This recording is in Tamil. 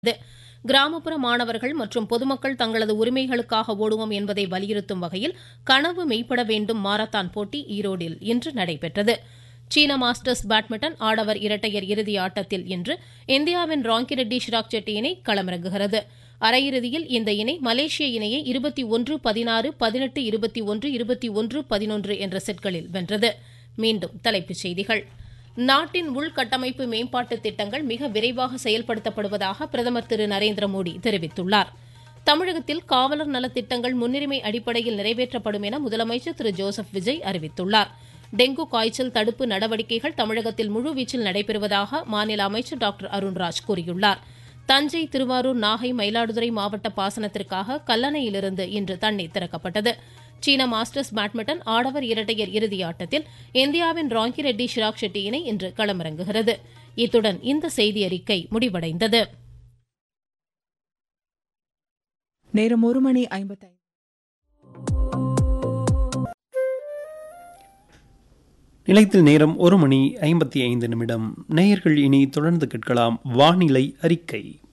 கிராமப்புற மாணவர்கள் மற்றும் பொதுமக்கள் தங்களது உரிமைகளுக்காக ஓடுவோம் என்பதை வலியுறுத்தும் வகையில் கனவு மெய்ப்பட வேண்டும் மாரத்தான் போட்டி ஈரோடில் இன்று நடைபெற்றது சீன மாஸ்டர்ஸ் பேட்மிண்டன் ஆடவர் இரட்டையர் இறுதி ஆட்டத்தில் இன்று இந்தியாவின் ராங்கிரெட்டி ஷிராக் செட்டி இணை களமிறங்குகிறது அரையிறுதியில் இந்த இணை மலேசிய இணையை இருபத்தி ஒன்று பதினாறு பதினெட்டு இருபத்தி ஒன்று இருபத்தி ஒன்று பதினொன்று என்ற செட்களில் வென்றது மீண்டும் தலைப்புச் செய்திகள் நாட்டின் உள்கட்டமைப்பு மேம்பாட்டு திட்டங்கள் மிக விரைவாக செயல்படுத்தப்படுவதாக பிரதமர் திரு நரேந்திர மோடி தெரிவித்துள்ளார் தமிழகத்தில் காவலர் நலத்திட்டங்கள் முன்னுரிமை அடிப்படையில் நிறைவேற்றப்படும் என முதலமைச்சர் திரு ஜோசப் விஜய் அறிவித்துள்ளார் டெங்கு காய்ச்சல் தடுப்பு நடவடிக்கைகள் தமிழகத்தில் முழுவீச்சில் நடைபெறுவதாக மாநில அமைச்சர் டாக்டர் அருண்ராஜ் கூறியுள்ளார் தஞ்சை திருவாரூர் நாகை மயிலாடுதுறை மாவட்ட பாசனத்திற்காக கல்லணையிலிருந்து இன்று தண்ணீர் திறக்கப்பட்டது சீன மாஸ்டர்ஸ் பேட்மிண்டன் ஆடவர் இரட்டையர் இறுதி ஆட்டத்தில் இந்தியாவின் ராங்கி ரெட்டி ஷிராக் ஷெட்டி இணை இன்று களமிறங்குகிறது இத்துடன் இந்த செய்தி அறிக்கை முடிவடைந்தது நேரம் ஒரு மணி ஐம்பத்தைந்து நிலையத்தில் நேரம் ஒரு மணி ஐம்பத்தி ஐந்து நிமிடம் நேயர்கள் இனி தொடர்ந்து கேட்கலாம் வானிலை அறிக்கை